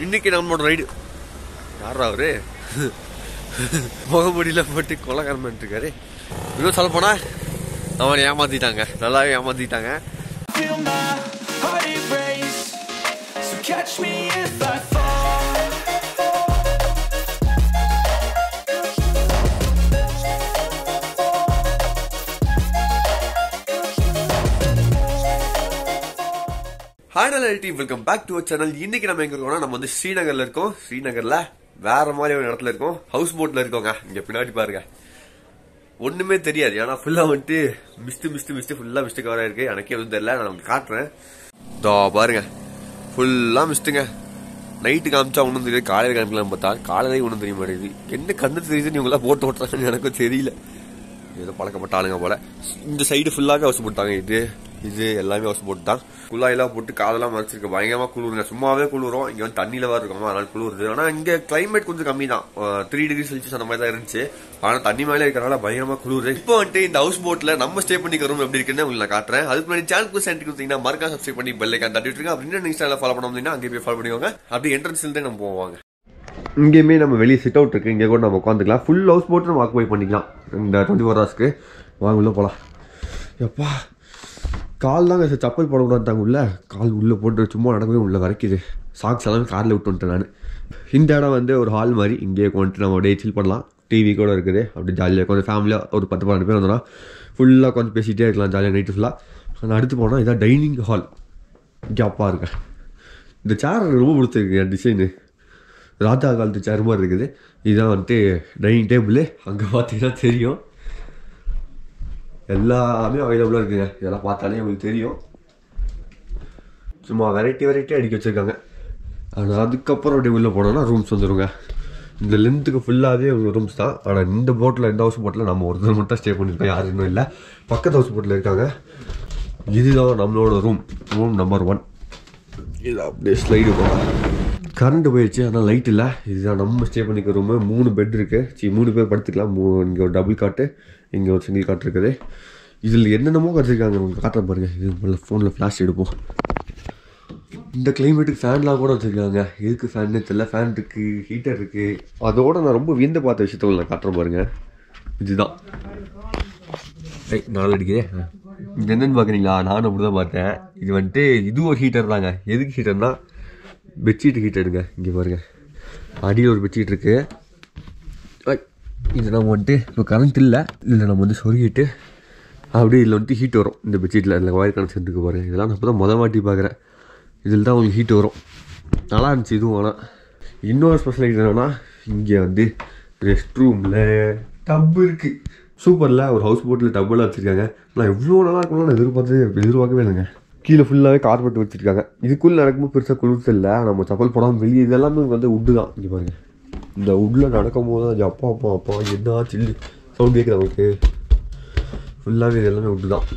இன்னைக்கு நம்மளோட ரைடு யாரா அவரு முகமுடியில போட்டு கொலகாரம் இருக்காரு இன்னும் சொல்ல போனா அவனை ஏமாத்திட்டாங்க நல்லாவே ஏமாத்திட்டாங்க feel my heart erase. So catch me if I fall. Hi நல்ல team welcome back to channel இன்னைக்கு நம்ம எங்க இருக்கோம்னா நம்ம வந்து ஸ்ரீநகர்ல இருக்கோம் ஸ்ரீநகர்ல வேற மாதிரி ஒரு இடத்துல இருக்கோம் ஹவுஸ் போட்ல இருக்கோங்க இங்க பின்னாடி பாருங்க ஒண்ணுமே தெரியாது ஏன்னா ஃபுல்லா வந்துட்டு மிஸ்ட் மிஸ்ட் மிஸ்ட் ஃபுல்லா மிஸ்ட் கவரா இருக்கு எனக்கே எதுவும் தெரியல நான் உங்களுக்கு காட்டுறேன் இதோ பாருங்க ஃபுல்லா மிஸ்ட்டுங்க நைட்டு காமிச்சா ஒன்றும் தெரியாது காலையில் காமிக்கலாம் பார்த்தா காலையிலேயே ஒன்றும் தெரிய மாட்டேங்குது என்ன கண்ணு தெரியுதுன்னு இவங்களாம் போட்டு ஓட்டுறாங்கன்னு எனக்கும் தெரியல ஏதோ பழக்கப்பட்ட ஆளுங்க போல இந்த சைடு ஃபுல்லாவே ஹவுஸ் போட்டாங்க இது இது எல்லாமே ஹவுஸ் போட்டு தான் குழாயெல்லாம் போட்டு காதெல்லாம் மறைச்சிருக்கு பயங்கரமா குளிருங்க சும்மாவே குளிரும் இங்க வந்து தண்ணியில வேற இருக்கும் அதனால குளிருது ஆனா இங்க கிளைமேட் கொஞ்சம் கம்மி தான் த்ரீ டிகிரி செல்சியஸ் அந்த மாதிரி தான் இருந்துச்சு ஆனா தண்ணி மேலே இருக்கிறனால பயங்கரமா குளிருது இப்போ வந்துட்டு இந்த ஹவுஸ் போட்ல நம்ம ஸ்டே பண்ணிக்க ரூம் எப்படி இருக்குன்னு உங்களுக்கு நான் காட்டுறேன் அதுக்கு முன்னாடி சேனல் சென்ட் கொடுத்தீங்கன்னா மறக்காம சப்ஸ்கிரைப் பண்ணி பெல் ஐக்கான் தட்டி விட்டுருங்க அப்படின்னு இன்ஸ்டால ஃபாலோ பண்ண வந்தீங்கன்னா அங்கே போய் ஃபாலோ பண்ணிக்கோங்க அப்படி என்ட்ரன்ஸ்ல இருந்தே நம்ம போவாங்க இங்கேயுமே நம்ம வெளியே சிட் அவுட் இருக்கு இங்கே கூட நம்ம உட்காந்துக்கலாம் ஃபுல் ஹவுஸ் போட்டு நம்ம வாக் போய் பண்ணிக்கலாம் இந்த டுவெண்ட்டி ஃபோர் ஹவர்ஸ்க்கு வாங்க உள்ள போகலாம் எப்பா கால் தாங்க சார் சப்பல் போட விடாதாங்க உள்ள கால் உள்ளே போட்டு சும்மா நடக்கவே உள்ள வரைக்குது சாக்ஸ் எல்லாமே காரில் விட்டு வந்துட்டேன் நான் இந்த இடம் வந்து ஒரு ஹால் மாதிரி இங்கே வந்துட்டு நம்ம அப்படியே சில் பண்ணலாம் டிவி கூட இருக்குது அப்படி ஜாலியாக கொஞ்சம் ஃபேமிலியாக ஒரு பத்து பன்னெண்டு பேர் வந்தோம்னா ஃபுல்லாக கொஞ்சம் பேசிகிட்டே இருக்கலாம் ஜாலியாக நைட்டு ஃபுல்லாக நான் அடுத்து போனால் இதான் டைனிங் ஹால் இங்கே அப்பா இருக்கேன் இந்த சேர் ரொம்ப பிடிச்சிருக்கு டிசைனு ராஜா காலத்து சேர் மாதிரி இருக்குது இதுதான் வந்துட்டு டைனிங் டேபிள் அங்கே பார்த்தீங்கன்னா தெரியும் எல்லாமே அவைலபிளாக இருக்குங்க இதெல்லாம் பார்த்தாலே உங்களுக்கு தெரியும் சும்மா வெரைட்டி வெரைட்டி அடிக்க வச்சுருக்காங்க ஆனால் அதுக்கப்புறம் அப்படி உள்ளே போனோம்னா ரூம்ஸ் வந்துருங்க இந்த லென்த்துக்கு ஃபுல்லாகவே ரூம்ஸ் தான் ஆனால் இந்த போட்டில் இந்த ஹவுஸ் போட்டில் நம்ம ஒருத்தர் மட்டும் ஸ்டே பண்ணியிருக்கோம் யாரும் இன்னும் இல்லை பக்கத்து ஹவுஸ் போட்டில் இருக்காங்க இதுதான் நம்மளோட ரூம் ரூம் நம்பர் ஒன் இது அப்படியே ஸ்லைடு போகலாம் கரண்ட் போயிடுச்சு ஆனால் லைட் இல்லை இதுதான் நம்ம ஸ்டே பண்ணிக்க ரூமு மூணு பெட் இருக்குது சி மூணு பேர் படுத்துக்கலாம் மூ இங்கே ஒரு டபுள் காட்டு இங்கே ஒரு சிங்கிள் காட்டு இருக்குது இதில் என்னென்னமோ கற்றுருக்காங்க உங்களுக்கு காட்டுற பாருங்க இது முதல்ல ஃபோனில் ஃப்ளாஷ் எடுப்போம் இந்த கிளைமேட்டுக்கு ஃபேன்லாம் கூட வச்சுருக்காங்க எதுக்கு ஃபேன்னு தெரியல ஃபேன் இருக்குது ஹீட்டர் இருக்குது அதோட நான் ரொம்ப வியந்து பார்த்த விஷயத்த உங்களுக்கு நான் காட்டுறேன் பாருங்க இதுதான் ஏய் நாள் அடிக்குதே இது என்னன்னு பார்க்குறீங்களா நானும் அப்படி தான் பார்த்தேன் இது வந்துட்டு இது ஒரு ஹீட்டர் தாங்க எதுக்கு ஹீட்டர்னா பெட்ஷீட் ஹீட்டருங்க இங்கே பாருங்க அடியில் ஒரு பெட்ஷீட் இருக்கு ஐ, இது நம்ம வந்துட்டு இப்போ கரண்ட் இல்லை இதில் நம்ம வந்து சொருகிட்டு அப்படியே இதில் வந்துட்டு ஹீட் வரும் இந்த பெட்ஷீட்டில் இதில் ஒயர் கனெக்ஷன் இருக்கு பாருங்க இதெல்லாம் நான் இப்போ தான் மொதல் வாட்டி பார்க்குறேன் இதில் தான் உங்களுக்கு ஹீட் வரும் நல்லா இருந்துச்சு இதுவும் ஆனால் இன்னொரு ஸ்பெஷல் என்னன்னா இங்கே வந்து ரெஸ்ட் ரூமில் டப் இருக்குது சூப்பரில் ஒரு ஹவுஸ் போட்டில் டப்பெல்லாம் வச்சுருக்காங்க நான் எவ்வளோ நல்லா இருக்கும்னு நான் எதிர்பார்த்து எதிர்பார்க்கவே இல்லைங்க கீழே ஃபுல்லாகவே கார்பெட் வச்சுருக்காங்க இதுக்குள்ளே நடக்கும்போது பெருசாக குளிர்த்து இல்லை நம்ம சப்பல் போடாமல் வெளியே இதெல்லாமே வந்து உட்டு தான் இங்கே பாருங்க இந்த உட்டில் நடக்கும் போது தான் அப்பா அப்பா அப்பா என்ன சில்லு சவுண்ட் கேட்குது நமக்கு ஃபுல்லாகவே இது எல்லாமே உட்டு தான்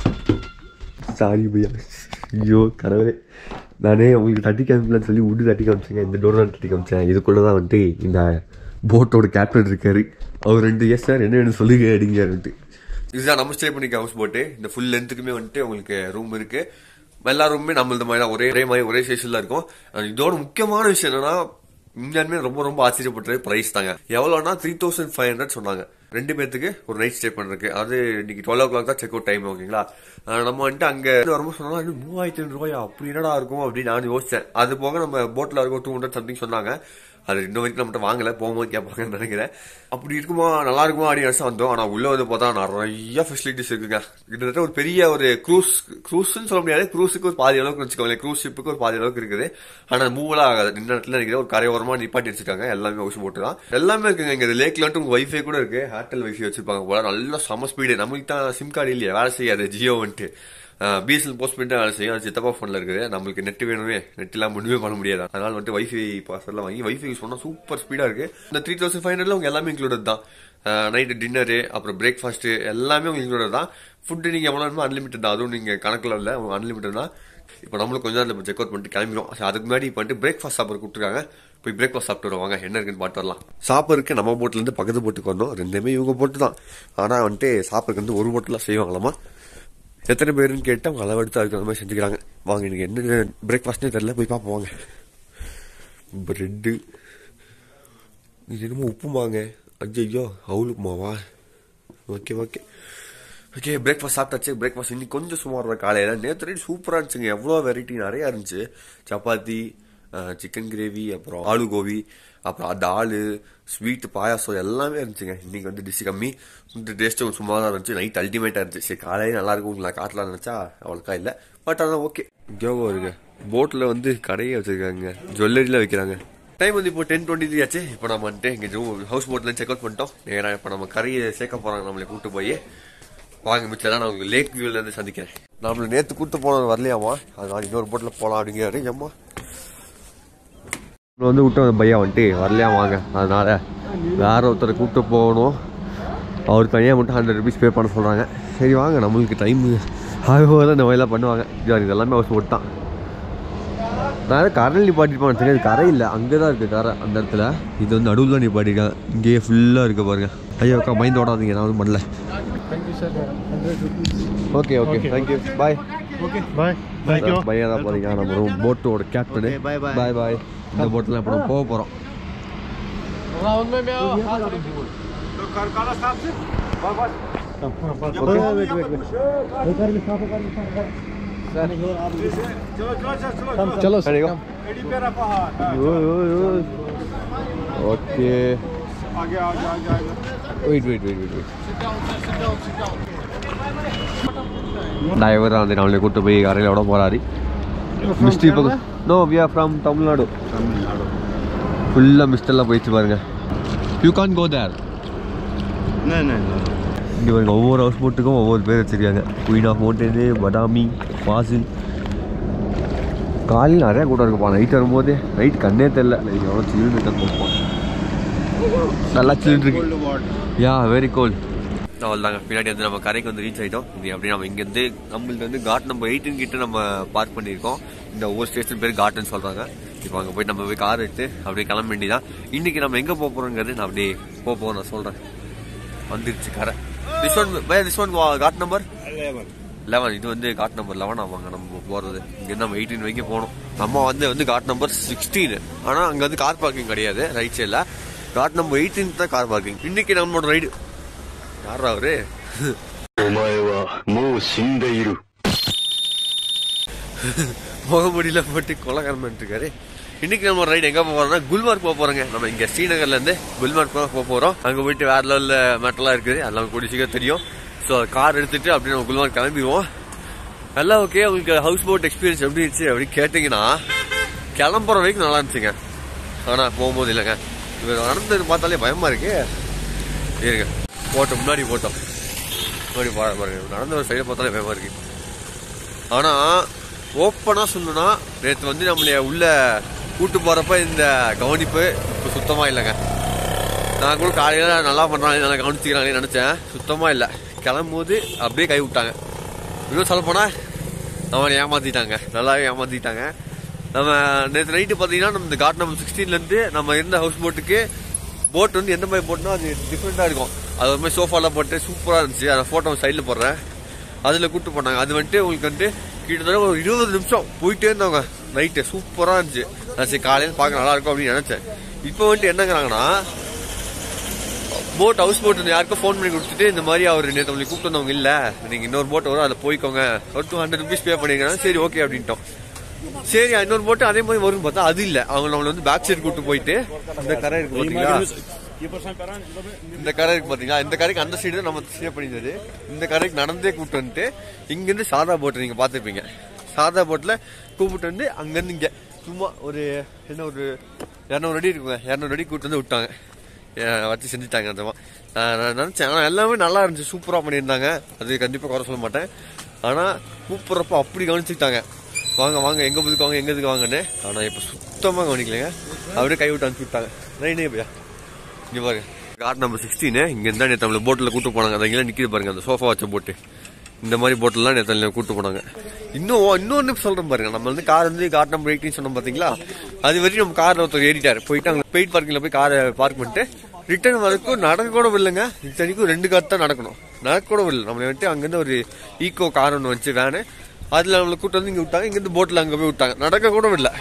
சாரி பையா ஐயோ கடவுளே நானே உங்களுக்கு தட்டி காமிக்கலாம்னு சொல்லி உட்டு தட்டி காமிச்சேங்க இந்த டோர் தான் தட்டி காமிச்சேன் இதுக்குள்ளே தான் வந்துட்டு இந்த போட்டோட கேப்டன் இருக்காரு அவர் ரெண்டு எஸ் சார் என்ன வேணும் சொல்லுங்க அப்படிங்கிறாருன்ட்டு இதுதான் நம்ம ஸ்டே பண்ணிக்க ஹவுஸ் போட்டு இந்த ஃபுல் லென்த்துக்குமே வந்துட்டு உங்களுக்கு ரூம் இருக்கு எல்லா ரூமுமே நம்மளது மாதிரி தான் ஒரே ஒரே மாதிரி ஒரே ஸ்டேஷன்ல இருக்கும் அஹ் இதோட முக்கியமான விஷயம் என்னன்னா உண்மையாலுமே ரொம்ப ரொம்ப ஆச்சரியப்பட்டது பிரைஸ் தாங்க எவ்வளோனா த்ரீ தௌசண்ட் ஃபைவ் ஹண்ட்ரட் சொன்னாங்க ரெண்டு பேத்துக்கு ஒரு நைட் ஸ்டே பண்றதுக்கு அது இன்னைக்கு டுவெல் ஓ கிளாக் தான் செக் அவுட் டைம் ஓகேங்களா அஹ் நம்ம வந்துட்டு அங்க வரும்போது சொன்னா "இது மூவாயிரத்தி ஐநூறு ரூபாயா அப்படி என்னடா இருக்கும் அப்படின்னு நான் யோசிச்சேன் அது போக நம்ம போட்ல இருக்கும் டூ ஹண்ட்ரட் சம்திங் சொன்னாங்க அது இன்னும் வரைக்கும் நம்மகிட்ட வாங்கல போகும்போது கேட்பாங்கன்னு நினைக்கிறேன் அப்படி இருக்குமா நல்லா இருக்குமா அப்படின்னு நினைச்சு வந்தோம் ஆனா உள்ள வந்து பார்த்தா நிறைய ஃபெசிலிட்டிஸ் இருக்குங்க கிட்டத்தட்ட ஒரு பெரிய ஒரு க்ரூஸ் க்ரூஸ்ன்னு சொல்ல முடியாது க்ரூஸுக்கு ஒரு பாதி அளவுக்கு வச்சுக்கோங்களேன் க்ரூஸ் ஷிப்புக்கு ஒரு பாதி அளவுக்கு இருக்குது ஆனா மூவெல்லாம் ஆகாது நின்ன இடத்துல நினைக்கிறேன் ஒரு கரையோரமா நிப்பாட்டி வச்சிருக்காங்க எல்லாமே ஹவுஸ் போட்டு தான் எல்லாமே இருக்குங்க இங்க லேக்ல வந்துட்டு உங்க வைஃபை கூட இருக்கு ஏர்டெல் வைஃபை வச்சிருப்பாங்க போல நல்ல சம ஸ்பீடு நம்மளுக்கு தான் சிம் கார்டு இல்லையா வேலை செய்யாது ஜியோ வந்துட்டு பிஎஸ்எல் போஸ்ட் பண்ணிட்டு வேலை செய்யும் அது சித்தப்பா ஃபோனில் இருக்குது நம்மளுக்கு நெட் வேணுமே நெட் இல்லாம ஒன்றுமே பண்ண முடியாது அதனால வந்துட்டு வைஃபை பாஸ்வேர்ட்லாம் வாங்கி வைஃபை யூஸ் பண்ணால் சூப்பர் ஸ்பீடாக இருக்கு இந்த த்ரீ தௌசண்ட் ஃபைவ் ஹண்ட்ரட்ல உங்க எல்லாமே இன்க்ளூடட் தான் நைட்டு டின்னரு அப்புறம் பிரேக்ஃபாஸ்ட் எல்லாமே உங்களுக்கு இன்க்ளூடட் தான் ஃபுட்டு நீங்கள் எவ்வளோ வேணுமோ அன்லிமிட்டட் தான் அதுவும் நீங்கள் கணக்கில் இல்லை அன்லிமிட்டட் தான் இப்போ நம்மளும் கொஞ்ச நேரம் செக் அவுட் பண்ணிட்டு கிளம்பிடும் அதுக்கு முன்னாடி இப்போ வந்துட்டு பிரேக்ஃபாஸ்ட் சாப்பிட கூப்பிட்டுருக்காங்க போய் பிரேக்ஃபாஸ்ட் சாப்பிட்டு வருவாங்க என்ன இருக்குன்னு பார்த்து வரலாம் சாப்பிட்றதுக்கு நம்ம போட்டிலேருந்து பக்கத்து போட்டுக்கு வரணும் ரெண்டுமே இவங்க போட்டு தான் ஆனால் வந்துட்டு சாப்பிட்றதுக்கு வந்து ஒரு போட்டில் செய்வாங்களாமா எத்தனை பேருன்னு கேட்டு அவங்க அளவெடுத்து அதுக்கு அந்த மாதிரி செஞ்சுக்கிறாங்க வாங்க எனக்கு என்ன பிரேக்ஃபாஸ்ட்னே தெரியல போய் பார்ப்போம் வாங்க ப்ரெட்டு இது என்னமோ உப்புமாங்க ஐயோ அவுள் உப்புமாவா ஓகே ஓகே ஓகே பிரேக்ஃபாஸ்ட் சாப்பிட்டாச்சு பிரேக்ஃபாஸ்ட் இன்னைக்கு கொஞ்சம் சுமார் தான் காலையில் நேற்று நைட் சூப்பராக இருந்துச்சுங்க எவ்வளோ வெரைட்டி நிறையா இருந்துச்சு சப்பாத்தி சிக்கன் கிரேவி அப்புறம் ஆலு கோவி அப்புறம் தால் ஸ்வீட் பாயாசம் எல்லாமே இருந்துச்சுங்க இன்னைக்கு வந்து டிஷ் கம்மி இந்த டேஸ்ட்டும் சும்மா தான் இருந்துச்சு நைட் அல்டிமேட்டாக இருந்துச்சு சரி காலையில் நல்லா இருக்கும் நான் காட்டலாம் நினச்சா அவ்வளோக்கா இல்லை பட் அதான் ஓகே இங்கேவோ இருக்கு போட்டில் வந்து கடையை வச்சிருக்காங்க ஜுவல்லரியில் வைக்கிறாங்க டைம் வந்து இப்போ டென் டுவெண்ட்டி த்ரீ ஆச்சு இப்போ நம்ம வந்துட்டு இங்கே ஹவுஸ் போட்ல செக் அவுட் பண்ணிட்டோம் நேராக இப்போ நம்ம கரையை சேர்க்க போறாங்க நம்மளை கூட்டு போய் வாங்க மிச்சம் நான் உங்களுக்கு லேக் வியூல இருந்து சந்திக்கிறேன் நம்மள நேத்து கூட்டு போனது வரலையாமா அதனால இன்னொரு போட்ல போலாம் அப்படிங்கிறாரு அம்மா வந்து விட்டு அந்த பையன் வந்துட்டு வரலையா வாங்க அதனால வேற ஒருத்தரை கூப்பிட்டு போகணும் அவர் தனியாக மட்டும் ஹண்ட்ரட் ருபீஸ் பே பண்ண சொல்கிறாங்க சரி வாங்க நம்மளுக்கு டைம் ஆகும் தான் இந்த மாதிரிலாம் பண்ணுவாங்க இது இது எல்லாமே ஹவுஸ் போட் தான் நான் கரையில் நிப்பாட்டிருப்பான்னு வச்சுக்கேன் இது கரை இல்லை அங்கே தான் இருக்குது கரை அந்த இடத்துல இது வந்து நடுவில் தான் நிப்பாட்டிருக்கேன் இங்கேயே ஃபுல்லாக இருக்க பாருங்க ஐயோ அக்கா மைண்ட் ஓடாதீங்க நான் வந்து பண்ணல okay okay thank you bye Okay, bye. Thank you. பையன் தான் போறீங்க நம்ம போட்டோட கேப்டனு Okay, bye, bye. Bye bye இந்த போட்டில் இப்போ நம்ம போக போகிறோம் Wait, wait, wait. चलो Ready, go. Okay wait wait wait wait wait driver வந்து நம்மளை கூட்டு போய் கரையில் விட போறாரு மிஸ்டி பக்கம் no we are from Tamil Nadu ஃபுல்லாக மிஸ்டெல்லாம் போயிடுச்சு பாருங்க யூ கான் கோ தேர் नहीं नहीं नहीं இங்கே பாருங்க ஒவ்வொரு ஹவுஸ் போட்டுக்கும் ஒவ்வொரு பேர் வச்சிருக்காங்க குயின் ஆஃப் மவுண்டனு படாமி ஃபாசில் காலையில் நிறையா கூட்டம் இருக்குப்பா நைட் வரும்போது நைட் கண்ணே தெரில லைக் எவ்வளோ சில்லுன்னு இருக்காங்க நல்லா சில்லுன்னு இருக்கு யா வெரி கோல் அவ்வளோதாங்க பின்னாடி வந்து நம்ம கரைக்கு வந்து ரீச் ஆகிட்டோம் இது அப்படி நம்ம இங்கேருந்து நம்மள்ட்ட வந்து காட் நம்பர் எயிட்டின் கிட்ட நம்ம பார்க் பண்ணியிருக்கோம் இந்த ஒவ்வொரு ஸ்டேஷன் பேர் காட்டுன்னு சொல்கிறாங்க இப்போ அங்கே போய் நம்ம போய் கார் எடுத்து அப்படியே கிளம்ப வேண்டியதான் இன்னைக்கு நம்ம எங்கே போக போகிறோங்கிறது நான் அப்படியே போக போகிறோம் நான் சொல்கிறேன் வந்துருச்சு கரை this one this one ghat number eleven இது வந்து காட் நம்பர் லெவன் ஆமாங்க நம்ம போகிறது இங்கேருந்து நம்ம எயிட்டீன் வரைக்கும் போகணும் நம்ம வந்து வந்து காட் நம்பர் சிக்ஸ்டீன் ஆனால் அங்கே வந்து கார் பார்க்கிங் கிடையாது ரைட் சைடில் காட் நம்பர் எயிட்டீன் தான் கார் பார்க்கிங் இன்னைக்கு நம்மளோட ரைடு யாரா அவரு お前はもう死んでいる。 முகமுடியில போட்டு கொலகாரன் இருக்காரு இன்னைக்கு நம்ம ரைடு எங்க போக போறோம்னா குல்மார்க் போக போறோங்க நம்ம இங்க ஸ்ரீநகர்ல இருந்து குல்மார்க் தான் போக போறோம் அங்க போயிட்டு வேற லெவல்ல மெட்டலா இருக்குது அதெல்லாம் கூடி சீக்கிரம் தெரியும் ஸோ கார் எடுத்துட்டு அப்படியே நம்ம குல்மார்க் கிளம்பிடுவோம் எல்லாம் ஓகே உங்களுக்கு ஹவுஸ் போட் எக்ஸ்பீரியன்ஸ் எப்படி இருந்துச்சு அப்படின்னு கேட்டீங்கன்னா கிளம்புற வரைக்கும் நல்லா இருந்துச்சுங்க ஆனா போகும்போது இல்லைங்க இவர் நடந்தது பார்த்தாலே பயமா இருக்கு இருங்க போட்டோம் முன்னாடி போட்டோம் முன்னாடி பா- பாருங்க நடந்த ஒரு சைடை பார்த்தாலே பயமா இருக்கு ஆனா ஓப்பனா சொல்லணும்னா நேற்று வந்து நம்மளைய உள்ள கூட்டு போறப்ப இந்த கவனிப்பு இப்போ சுத்தமா இல்லைங்க நான் கூட காலையில நல்லா பண்றாங்க நல்லா கவனிச்சுக்கிறாங்கன்னு நினைச்சேன் சுத்தமா இல்லை கிளம்பும்போது அப்படியே கை விட்டாங்க இன்னும் சொல்ல போனா அவனை ஏமாத்திட்டாங்க நல்லாவே ஏமாத்திட்டாங்க நம்ம நேற்று நைட்டு பார்த்தீங்கன்னா நம்ம இந்த காட் நம்பர் சிக்ஸ்டீன்லேருந்து நம்ம இருந்த ஹவுஸ் போட்டுக்கு போட் வந்து எந்த மாதிரி போட்னா அது டிஃப்ரெண்ட்டாக இருக்கும் அது ஒரு மாதிரி சோஃபாலாம் போட்டு சூப்பராக இருந்துச்சு அதை ஃபோட்டோ சைடில் போடுறேன் அதில் கூப்பிட்டு போனாங்க அது வந்துட்டு உங்களுக்கு வந்துட்டு கிட்டத்தட்ட ஒரு இருபது நிமிஷம் போயிட்டே இருந்தவங்க நைட்டு சூப்பராக இருந்துச்சு நான் சரி காலையில் பார்க்க நல்லா இருக்கும் அப்படின்னு நினச்சேன் இப்போ வந்துட்டு என்னங்கிறாங்கன்னா போட் ஹவுஸ் போட் யாருக்கும் ஃபோன் பண்ணி கொடுத்துட்டு இந்த மாதிரி அவர் நேற்று உங்களுக்கு கூப்பிட்டு வந்தவங்க இல்ல நீங்க இன்னொரு போட் வரும் அதில் போய்க்கோங்க ஒரு டூ ஹண்ட்ரட் ருபீஸ் பே பண்ணிருக்காங்க சரி ஓகே அப்படின்ட்டோம் சரி இன்னொரு போட்டு அதே மாதிரி வரும்னு பார்த்தா அது இல்ல அவங்க நம்மள வந்து பேக் சைடு கூட்டு போயிட்டு இந்த கரை இருக்கு பாத்தீங்களா இந்த கரை இருக்கு பாத்தீங்களா இந்த கரைக்கு அந்த சைடு தான் நம்ம ஸ்டே பண்ணியிருந்தது இந்த கரைக்கு நடந்தே கூப்பிட்டு வந்துட்டு இங்கிருந்து சாதா போட் நீங்க பாத்துருப்பீங்க சாதா போட்ல கூப்பிட்டு வந்து அங்கிருந்து இங்க சும்மா ஒரு என்ன ஒரு இரநூறு அடி இருக்குங்க இரநூறு அடி கூப்பிட்டு வந்து விட்டாங்க ஏன் வச்சு செஞ்சுட்டாங்க அந்த மா- நான் நான் நினைச்சேன் ஆனா எல்லாமே நல்லா இருந்துச்சு சூப்பரா பண்ணியிருந்தாங்க அது கண்டிப்பா குறை சொல்ல மாட்டேன் ஆனா கூப்பிடுறப்ப அப்படி கவனிச்சுக்கிட்டாங்க வாங்க வாங்க எங்க புதுக்கு வாங்க எங்க இதுக்கு வாங்கன்னு ஆனா இப்ப சுத்தமா கவனிக்கலைங்க அப்படியே கை விட்டு அனுப்பிச்சு விட்டாங்க நைனே பையா இங்க பாருங்க கார்டு நம்பர் சிக்ஸ்டீன் இங்க இருந்தா நேற்று நம்மள போட்ல கூட்டு போனாங்க அந்த இங்கே நிக்கிது பாருங்க அந்த சோஃபா வச்ச போட்டு இந்த மாதிரி போட்டெல்லாம் நேற்று கூட்டு போனாங்க இன்னும் இன்னொன்னு சொல்றேன் பாருங்க நம்ம வந்து கார் வந்து கார் நம்பர் எயிட்டின் சொன்னோம் பாத்தீங்களா அது வரைக்கும் நம்ம கார்ல ஒருத்தர் ஏறிட்டாரு போயிட்டு அங்க பெயிட் பார்க்கிங்ல போய் காரை பார்க் பண்ணிட்டு ரிட்டர்ன் வரைக்கும் நடக்க கூட இல்லைங்க இத்தனைக்கும் ரெண்டு கார் தான் நடக்கணும் நடக்க கூட இல்லை நம்மளை வந்துட்டு அங்கிருந்து ஒரு ஈகோ கார் ஒன்று வச்சு வேனு அதுல நம்மளை கூட்டு வந்து இங்க விட்டாங்க இங்கிருந்து போட்ல அங்க போய் விட்டாங்க நடக்க கூட இல்லை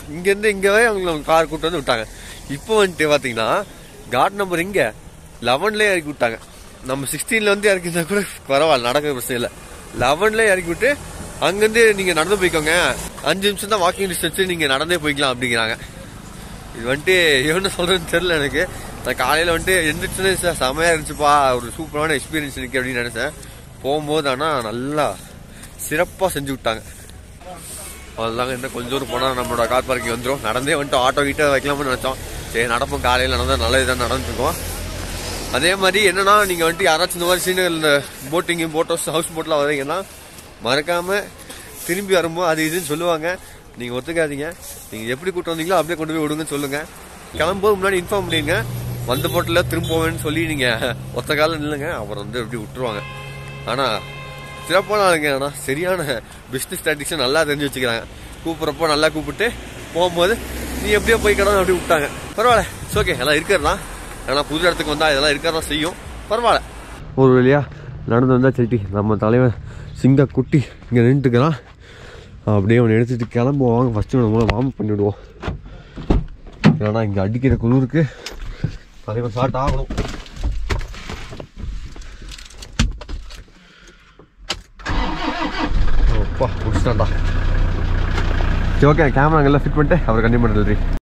இங்கேருந்து இங்கேவே அவங்க கார் கூட்டு வந்து விட்டாங்க இப்போ வந்துட்டு பார்த்தீங்கன்னா காட் நம்பர் இங்கே லெவன்லேயே இறக்கி விட்டாங்க நம்ம சிக்ஸ்டீனில் வந்து இறக்கிருந்தா கூட பரவாயில்ல நடக்கிற பிரச்சனை இல்லை லெவன்லேயே இறக்கி விட்டு அங்கேருந்து நீங்கள் நடந்து போய்க்கோங்க அஞ்சு நிமிஷம் தான் வாக்கிங் டிஸ்டன்ஸ் நீங்கள் நடந்தே போய்க்கலாம் அப்படிங்கிறாங்க இது வந்துட்டு என்ன சொல்றதுன்னு தெரியல எனக்கு நான் காலையில் வந்துட்டு எந்திரிச்சுனே சார் செமையாக இருந்துச்சுப்பா ஒரு சூப்பரான எக்ஸ்பீரியன்ஸ் இருக்கு அப்படின்னு நினைச்சேன் போகும்போது ஆனால் நல்லா சிறப்பாக செஞ்சு விட்டாங்க அவ்வளோதாங்க இன்னும் கொஞ்சம் தூரம் போனால் நம்மளோட கார் பார்க்கிங் வந்துடும் நடந்தே வந்துட்டு ஆட்டோ கிட்ட வைக்கலாம்னு நினச்சோம் சரி நடப்போம் காலையில் நடந்தால் நல்லது தான் நடந்துருக்கோம் அதே மாதிரி என்னன்னா நீங்கள் வந்துட்டு யாராச்சும் இந்த மாதிரி சீனியர் இந்த போட்டிங்கு போட் ஹவுஸ் ஹவுஸ் போட்லாம் வரீங்கன்னா மறக்காமல் திரும்பி வரும்போது அது இதுன்னு சொல்லுவாங்க நீங்கள் ஒத்துக்காதீங்க நீங்கள் எப்படி கூட்டு வந்தீங்களோ அப்படியே கொண்டு போய் விடுங்கன்னு சொல்லுங்கள் கிளம்பும்போது முன்னாடி இன்ஃபார்ம் பண்ணிடுங்க வந்த போட்டில் திரும்ப போவேன்னு சொல்லி நீங்கள் ஒத்த காலம் நில்லுங்க அப்புறம் வந்து எப்படி விட்டுருவாங்க ஆனால் சிறப்பான ஆளுங்க ஆனால் சரியான பிஸ்னஸ் ஸ்ட்ராட்டஜிஸை நல்லா தெரிஞ்சு வச்சுக்கிறாங்க கூப்பிட்றப்போ நல்லா கூப்பிட்டு போகும்போது நீ எப்படியோ போய் கடை அப்படி விட்டாங்க பரவாயில்ல இட்ஸ் ஓகே எல்லாம் இருக்கிறதான் ஏன்னா புது இடத்துக்கு வந்தால் இதெல்லாம் இருக்கிறதா செய்யும் பரவாயில்ல ஒரு வழியா நடந்து வந்தா செல்டி நம்ம தலைவன் சிங்க குட்டி இங்கே நின்றுட்டுக்கிறான் அப்படியே அவனை எடுத்துட்டு கிளம்புவாங்க ஃபஸ்ட்டு நம்ம வார்ம் பண்ணி விடுவோம் ஏன்னா இங்கே அடிக்கிற குளிருக்கு தலைவன் ஸ்டார்ட் ஆகணும் அப்பா முடிச்சிட்டான்டா சரி ஓகே கேமரா எல்லாம் ஃபிட் பண்ணிட்டு அவர் கண்டிப்பாக நன்றி